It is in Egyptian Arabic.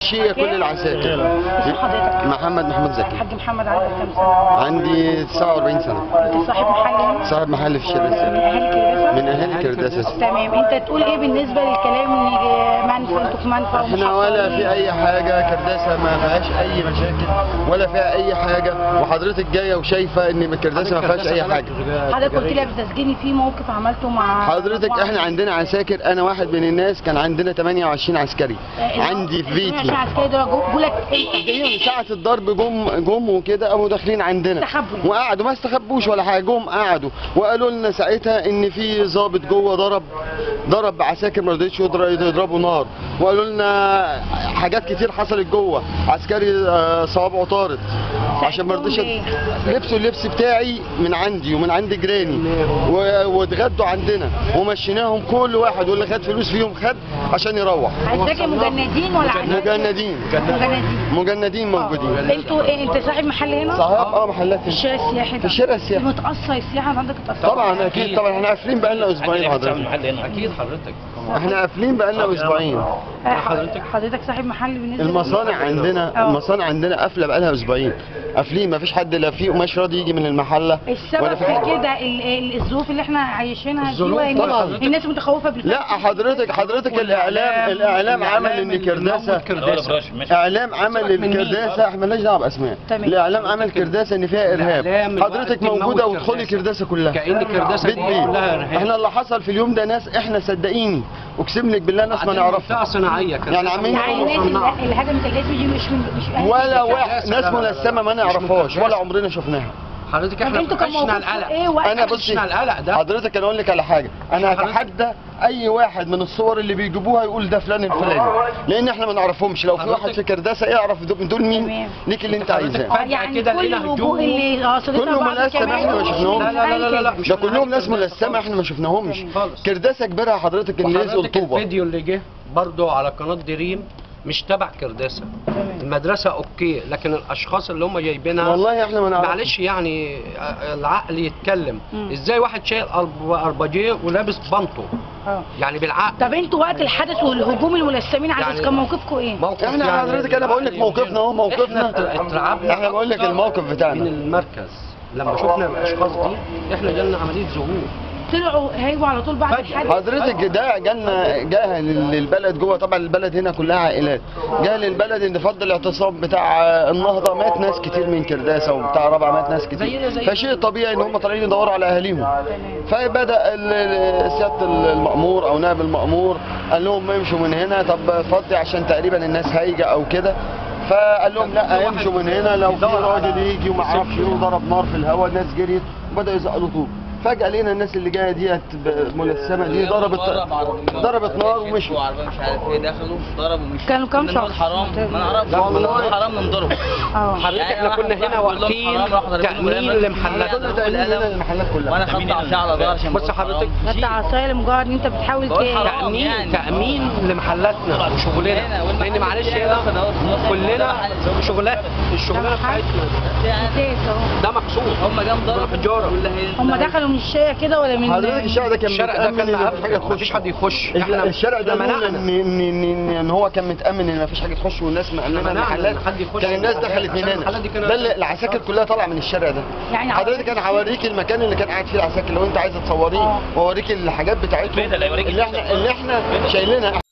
ماشيه كل العساكر اسم حضرتك محمد محمود زكي الحاج محمد عندك كام سنه؟ عندي 49 سنه انت صاحب محل هنا؟ صاحب محل في الشارع من السابع اهالي كرداسه؟ من اهالي كرداسه تمام انت تقول ايه بالنسبه للكلام ان منفى انتوا في منفى احنا ولا في اي حاجه كرداسه ما فيهاش اي مشاكل ولا فيها اي حاجه وحضرتك جايه وشايفه ان كرداسه ما فيهاش اي حاجه حضرتك قلت لي قبل تسجيلي في موقف عملته مع حضرتك مع- احنا عندنا عساكر انا واحد من الناس كان عندنا 28 عسكري آه، عندي في ال 28 بيتي عسكري دول جوا لك انت جايين ساعة الضرب جم جم وكده قاموا داخلين عندنا استخبوا. وقعدوا ما استخبوش ولا حاجة جم قعدوا وقالوا لنا ساعتها ان في ضابط جوه ضرب ضرب عساكر ما رضيتش يضر- يضربوا نار وقالوا لنا حاجات كتير حصلت جوه عسكري آه، صوابعه طارت عشان ما رضيتش ليه؟ لبسوا اللبس بتاعي من عندي ومن عند جيراني و- واتغدوا عندنا ومشيناهم كل واحد واللي خد فلوس فيهم خد عشان يروح عساكر مجندين ولا عساكر؟ مجندين مجندين مجندين موجودين انتوا ايه انت صاحب محل هنا؟ صاحب اه محلات في الشارع السياحي ده في الشارع السياحي. متأثر السياحة عندك اتأثر طبعا اكيد طبعا احنا قافلين بقالنا اسبوعين حضرتك اكيد حضرتك احنا قافلين بقالنا اسبوعين حضرتك حضرتك صاحب محل بالنسبة المصانع عندنا اه. المصانع عندنا قافله بقالها اسبوعين قافلين ما فيش حد لا فيه قماش راضي يجي من المحله السبب ولا في في حاجه كده ال- ال- الظروف اللي احنا عايشينها دي الظروف وإن طبعا. الناس متخوفة بالفلوس لا حضرتك حضرتك الاعلام الاعلام عمل ان كرداسه اعلام عمل ان كرداسه احنا مالناش دعوه باسماء تمام. الاعلام عمل كرداسه ان فيها ارهاب الإعلام حضرتك الوقت موجوده بيموت وادخلي كرداسة. كرداسه كلها كأن كرداسة بيت دي بيت كلها إرهاب. احنا اللي حصل في اليوم ده ناس احنا صدقيني اقسم لك بالله ناس ما منطقة نعرفها صناعية كرداسة يعني عاملين يعني الناس مصنعة. اللي اللي هجمت الاسم دي مش من مش أهل ولا الشارع. واحد ناس لا، لا، لا، ملثمه ما مش من نعرفهاش ولا كرداسة. عمرنا شفناها حضرتك طب احنا انتوا كان عشنا موقفكم القلق ايه وقت انا بصي عشنا القلق ده حضرتك انا اقول لك على حاجه انا حضرتك- اتحدى اي واحد من الصور اللي بيجيبوها يقول ده فلان الفلاني لان احنا ما نعرفهمش لو في حضرتك- واحد في كرداسه يعرف دول دول مين تمام. ليك اللي انت حضرتك عايزاه اه فجأة يعني كده كل لقينا الوجوه هجوم. اللي قصدتها كله بعض ملثم كمان احنا ما مش شفناهمش. من لا، لا، لا، لا، لا. أهل مش ده من كلهم أهل ناس كرداسة ملثمه احنا ما شفناهمش خالص. كرداسه كبيرها حضرتك الناس وحضرتك الطوبه الفيديو اللي جه برضو على قناة دريم مش تبع كرداسة تمام. المدرسة اوكي لكن الاشخاص اللي هم جايبينها والله احنا ما نعرف معلش يعني العقل يتكلم مم. ازاي واحد شايل أرب- ارباجيه ولابس بانتو اه يعني بالعقل طب انتوا وقت الحدث والهجوم الملثمين على يعني- الناس كان موقفكم ايه؟ موقف احنا يعني حضرتك انا بقول لك موقفنا اهو موقفنا احنا اترعبنا احنا بقول لك أكتر الموقف من بتاعنا المركز لما شفنا الاشخاص دي احنا جالنا عمليه ظهور طلعوا هيجوا على طول بعد فجأة. الحدث حضرتك ده جالنا جاء للبلد جوه طبعا البلد هنا كلها عائلات جاء للبلد ان فضل الاعتصام بتاع النهضه مات ناس كتير من كرداسه وبتاع رابعه مات ناس زينا كتير زي- فشيء طبيعي ان هم طالعين يدوروا على اهاليهم فبدا ال- ال- سياده المامور او نائب المامور قال لهم امشوا من هنا طب فضي عشان تقريبا الناس هايجه او كده فقال لهم لا امشوا من هنا لو في راجل يجي وما اعرفش ايه وضرب نار في الهواء الناس جريت وبداوا يزقلوا طوب فجاه لقينا الناس اللي جايه ديت ب- ملثمه دي ضربت ضربت نار ومشوا وعربيه مش عارف ايه دخلوا ضربوا ومشوا كانوا كام كنا نقول شخص؟ حرام ما نعرفش لا والله. نقول حرام ننضرب اه حضرتك يعني احنا واحد- كنا هنا واحد يقول لهم واقفين حرام، راح ضربهم تأمين بالقلم. لمحلات كل تأمين هنا المحلات كلها وانا خدت عصايه على ظهري عشان بص بقول حضرتك حرام. خدت عصايه لمجرد ان انت بتحاول بقول ت- حرام. تأمين يعني. تأمين لمحلاتنا هنا، وشغلنا والمحل لأن معلش اللي هنا واخد أهو. كلنا شغلات الشغلانة ده محل. بتاعتنا يعني ممتاز اهو ده مقصود هم جم ضربوا بالحجارة. واللي هي- هم دخلوا من الشارع كده ولا من حضرتك الشارع ده كان الشارع ده متأمن كان ان مفيش حاجه مفيش تخش حد يخش احنا الشارع ده احنا لولا ان منعنا ان ان ان هو كان متامن ان مفيش حاجه تخش والناس مأمنه منعنا المحلات إن حد يخش كان الناس دخلت عشان من المحلات دي هنا كانت- ده اللي العساكر كلها طالعه من الشارع ده يعني حضرتك انا هوريك المكان اللي كان قاعد فيه العساكر لو انت عايزه تصوريه آه. واوريك الحاجات بتاعتهم اللي احنا اللي احنا شايلينها